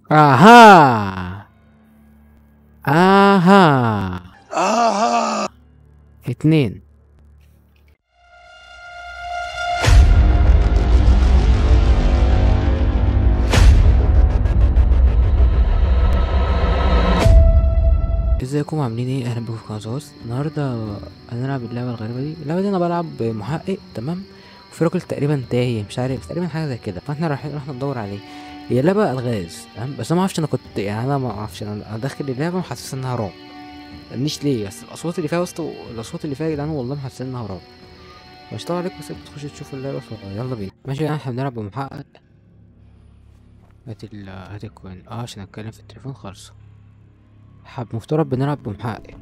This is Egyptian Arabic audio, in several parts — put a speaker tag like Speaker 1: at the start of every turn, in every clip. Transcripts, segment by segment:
Speaker 1: اها اها
Speaker 2: اها
Speaker 1: اتنين ازيكم عاملين ايه اهلا بكم في قناه زوز النهارده هنلعب اللعبه الغريبه دي اللعبه دي انا بلعب محقق تمام وفي راجل تقريبا تايه مش عارف تقريبا حاجه زي كده فاحنا رايحين رحنا ندور عليه هي لعبه الغاز تمام بس انا ما اعرفش انا كنت يعني انا ما اعرفش انا أنا داخل اللعبه وحاسس انها رعب مش ليه بس الاصوات اللي فيها وسط الاصوات اللي فيها يا جدعان والله محسس انها رعب مش طبعا عليكم بس تخشوا تشوفوا اللعبه فيلا بينا ماشي يعني احنا بنلعب بمحقق هات ال هات الكوين اه عشان اتكلم في التليفون خالص حب مفترض بنلعب بمحقق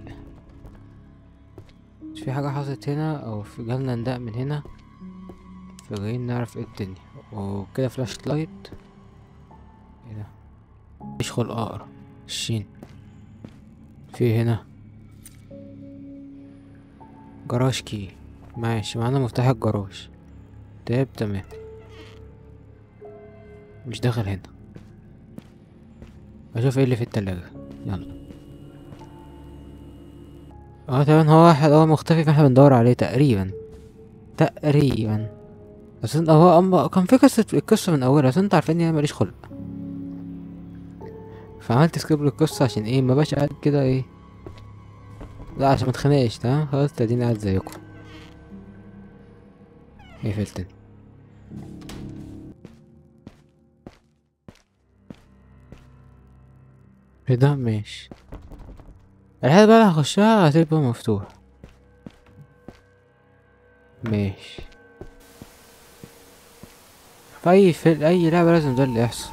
Speaker 1: مش في حاجة حصلت هنا او في جالنا نداء من هنا فجايين نعرف ايه الدنيا وكده فلاش لايت ايه ده مفيش خلق اقرا الشين في هنا جراج كي ماشي معانا مفتاح الجراج طيب تمام مش داخل هنا اشوف ايه اللي في التلاجة يلا اه تمام هو واحد اه مختفي فاحنا بندور عليه تقريبا تقريبا بس انت هو أما كان في قصة القصة من أولها بس انت عارفين ان انا ماليش خلق فعملت سكيب للقصة عشان ايه ما بقاش قاعد كده ايه لا عشان ما اتخانقش تمام خلاص تاديني قاعد زيكم قفلتني ايه ده ماشي الحاجة بقى اللي هخشها هتبقى مفتوح ماشي في أي في أي لعبة لازم ده اللي يحصل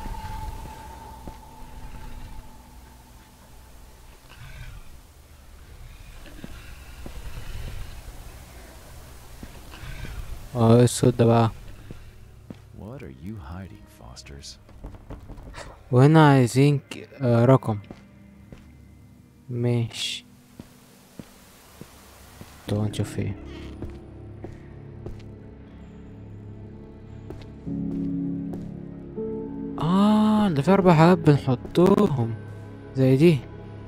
Speaker 1: اه ايه الصوت ده بقى
Speaker 2: What are you hiding, Fosters?
Speaker 1: وهنا عايزين ك- آه رقم ماشي طب نشوف ايه اه ده في اربع حاجات بنحطهم زي دي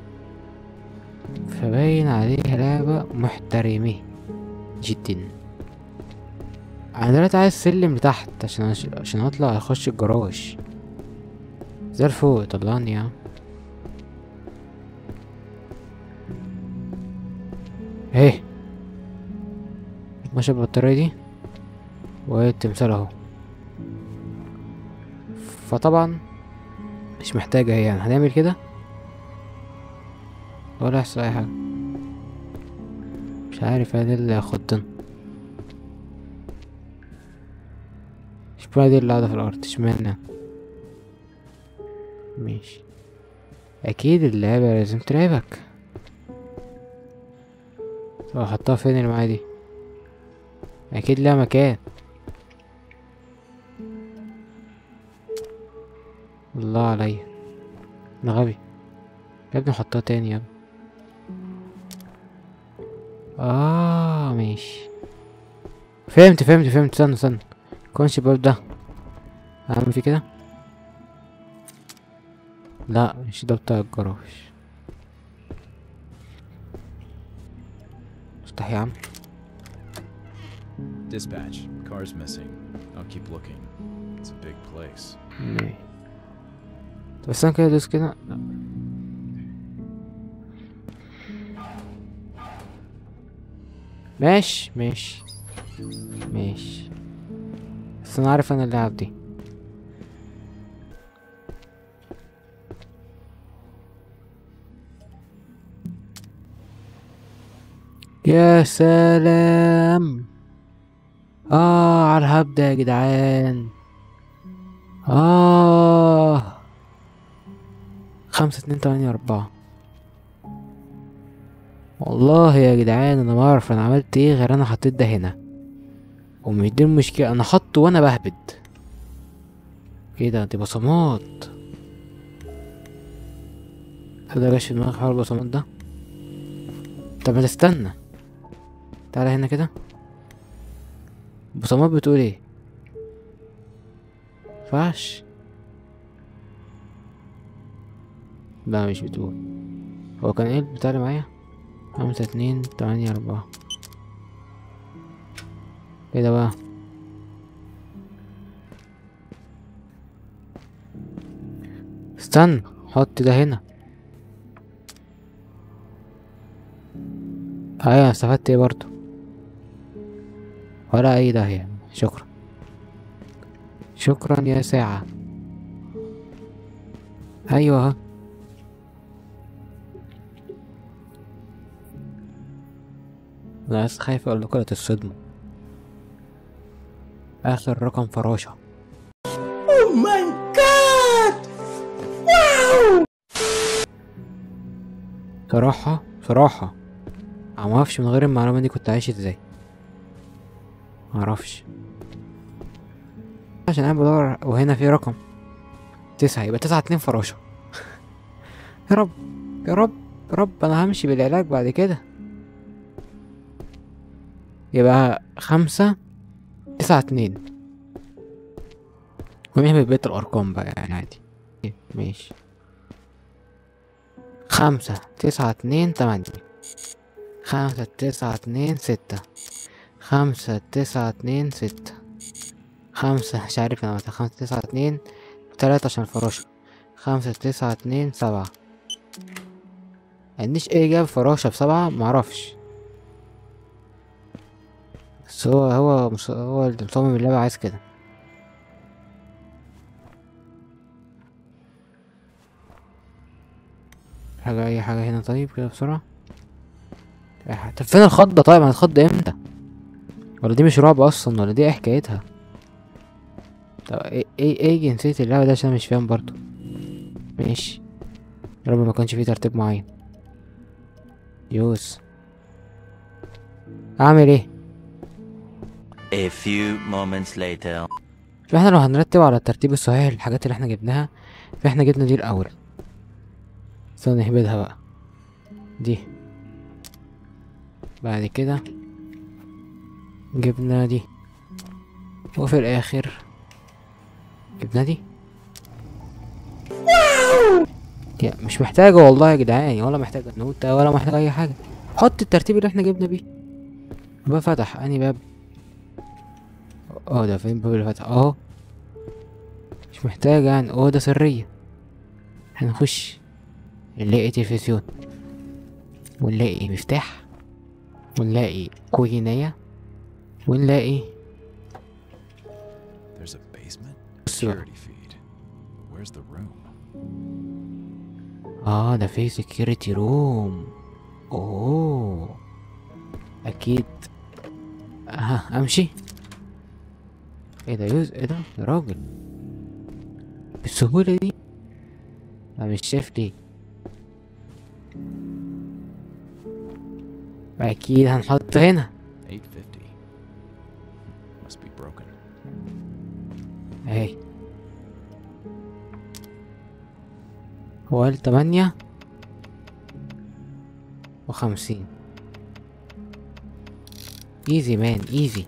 Speaker 1: فباين عليها لعبة محترمة جدا انا دلوقتي عايز سلم لتحت عشان عشان اطلع اخش الجراج زي الفوق طلعني يا عم اهي ماشي البطارية دي والتمثال اهو فطبعا مش محتاجة هي يعني هنعمل كده ولا يحصل اي حاجة مش عارف ايه اللي هيخضنا اشمعنى دي اللي قاعدة في الأرض اشمعنى ماشي أكيد اللعبة لازم ترعبك طب أحطها فين اللي معايا دي أكيد لها مكان الله عليا أنا غبي يا ابني حطها تاني يا ابني آه ماشي فهمت فهمت فهمت استنى استنى كونش الباب ده هعمل فيه كده لا مش ده بتاع الجراج افتح يا عم
Speaker 2: Dispatch. Car's missing. I'll keep looking. It's a big place.
Speaker 1: ماشي. طب استنى كده دوس كده لا. ماشي ماشي ماشي بس انا عارف انا اللعب دي يا سلام اه على الهبدة يا جدعان آه خمسة اتنين تمانية أربعة والله يا جدعان أنا ما أعرف أنا عملت إيه غير أنا حطيت ده هنا ومش دي المشكلة أنا حاطه وأنا بهبد كده دي بصمات ده جاش في دماغك حوار البصمات ده طب ما تستنى تعالى هنا كده البصمات بتقول ايه؟ 'فاش لا مش بتقول هو كان ايه البتاع اللي معايا خمسة اتنين تمانية أربعة ايه ده بقى استنى حط ده هنا ايوه استفدت ايه برضو ولا اي داهية شكرا شكرا يا ساعة ايوه انا بس خايف اقول لكم لا تصدموا اخر رقم فراشة صراحة صراحة أنا معرفش من غير المعلومة دي كنت عايش ازاي معرفش عشان انا بدور وهنا في رقم تسعة يبقى تسعة اتنين فراشة يا رب يا رب يا رب انا همشي بالعلاج بعد كده يبقى خمسة تسعة اتنين ونعمل بقية الأرقام بقى يعني عادي ماشي خمسة تسعة اتنين تمانية خمسة تسعة اتنين ستة خمسة تسعة اتنين ستة خمسة مش عارف انا متى خمسة تسعة اتنين تلاتة عشان الفراشة خمسة تسعة اتنين سبعة عنديش ايه جاب فراشة بسبعة معرفش بس هو هو مش هو اللي مصمم اللعبة عايز كده حاجة أي حاجة هنا طيب كده بسرعة أي حاجة. طب فين الخضة طيب هنتخض امتى ولا دي مش رعب أصلا ولا دي ايه حكايتها طب ايه ايه ايه جنسية اللعبة ده عشان أنا مش فاهم برضو ماشي يا رب ما كانش فيه ترتيب معين يوز اعمل ايه
Speaker 3: A few moments later.
Speaker 1: فاحنا لو هنرتب على الترتيب الصحيح للحاجات اللي احنا جبناها فاحنا جبنا دي الاول استنى نهبدها بقى دي بعد كده جبنا دي وفي الاخر جبنا دي يا مش محتاجة والله يا جدعان ولا محتاجة نوتة ولا محتاجة أي حاجة حط الترتيب اللي احنا جبنا بيه باب فتح أني باب اه ده فين باب اللي فتح اهو مش محتاجة يعني أوضة سرية هنخش نلاقي تلفزيون ونلاقي مفتاح ونلاقي كوينية ونلاقي
Speaker 2: There's a basement?
Speaker 1: بص بقى.
Speaker 2: Security feed. Where's the room?
Speaker 1: اه ده في سكيورتي روم اوه اكيد ها امشي ايه ده يوز ايه ده يا راجل بالسهولة دي انا مش شايف ليه اكيد هنحط هنا
Speaker 2: 850. Must be broken.
Speaker 1: اهي هو قال تمانية وخمسين ايزي مان ايزي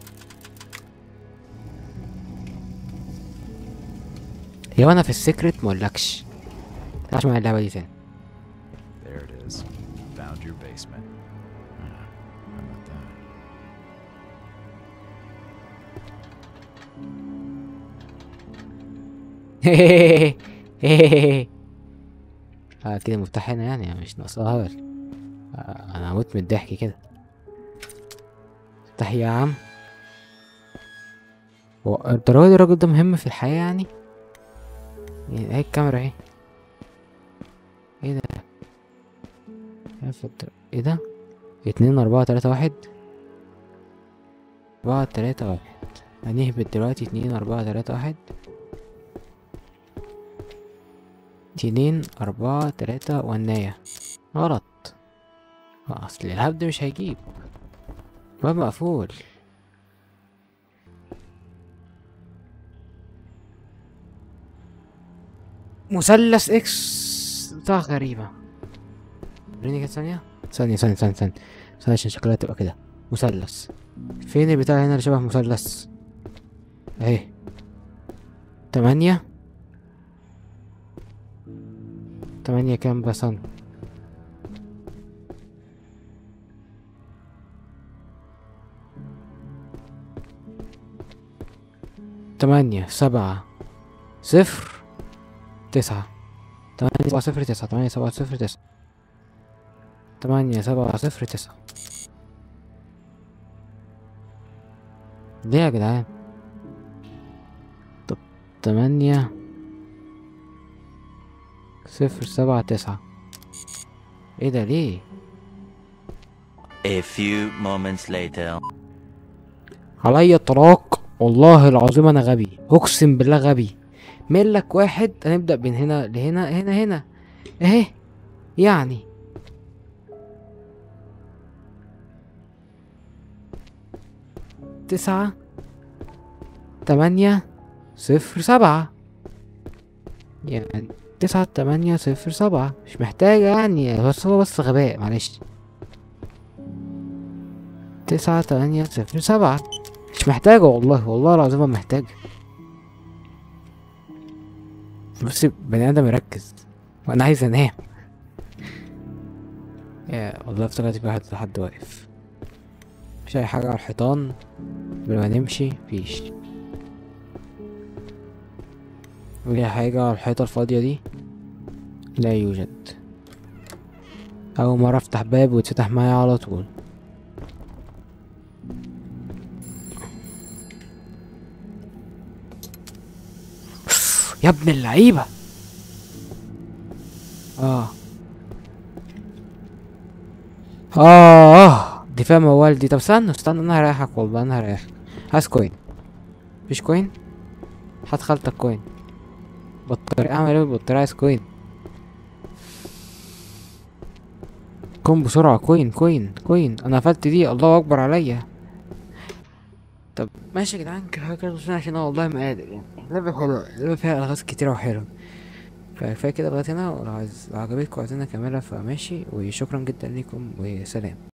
Speaker 1: هو انا في السكرت مقولكش متلعبش مع اللعبة دي تاني
Speaker 2: There it is. Found your basement. Ah, how about that?
Speaker 1: اه كده مفتاح هنا يعني مش ناقصها هبل آه انا هموت من الضحك كده افتح يا عم هو الدرجة دي الراجل ده مهم في الحياة يعني يعني اهي الكاميرا اهي ايه ده يا فتر- ايه ده اتنين اربعة تلاتة واحد اربعة تلاتة واحد هنهبط دلوقتي اتنين اربعة تلاتة واحد اتنين أربعة تلاتة والناية غلط أصل الهبد مش هيجيب باب مقفول مثلث اكس بتاع غريبة وريني كده ثانية ثانية ثانية ثانية ثانية ثانية عشان شكلها تبقى كده مثلث فين البتاع هنا اللي شبه مثلث اهي تمانية تمانية كام بس أنا تمانية سبعة صفر تسعة تمانية سبعة صفر تسعة تمانية سبعة صفر تسعة تمانية سبعة صفر تسعة ليه يا جدعان طب تمانية صفر سبعة تسعة ايه ده ليه
Speaker 3: A few moments later.
Speaker 1: عليا الطلاق والله العظيم انا غبي اقسم بالله غبي ملك واحد هنبدأ من هنا لهنا هنا هنا اهي يعني تسعة تمانية صفر سبعة يعني تسعة تمانية صفر سبعة مش محتاجة يعني بس هو بس غباء معلش تسعة تمانية صفر سبعة مش محتاجة والله والله العظيم ما محتاجة بص بني آدم يركز وأنا عايز أنام يا والله افتكرت في واحد حد واقف مش أي حاجة على الحيطان قبل ما نمشي مفيش أي حاجة على الحيطة الفاضية دي لا يوجد أول مرة أفتح باب ويتفتح معايا على طول يا ابن اللعيبة اه اه دي فيها موال دي طب استنى استنى انا هريحك والله انا هريحك عايز كوين مفيش كوين هات خالتك كوين بطارية اعمل ايه بالبطارية عايز كوين كوين بسرعة كوين كوين كوين انا قفلت دي الله اكبر عليا طب ماشي يا جدعان كفايه كده عشان عشان انا والله ما قادر يعني اللعبة حلوة اللعبة فيها الغاز كتيرة وحلوة فكفايه كده لغاية هنا ولو عايز- لو عجبتكم عايزين اكملها فماشي وشكرا جدا ليكم وسلام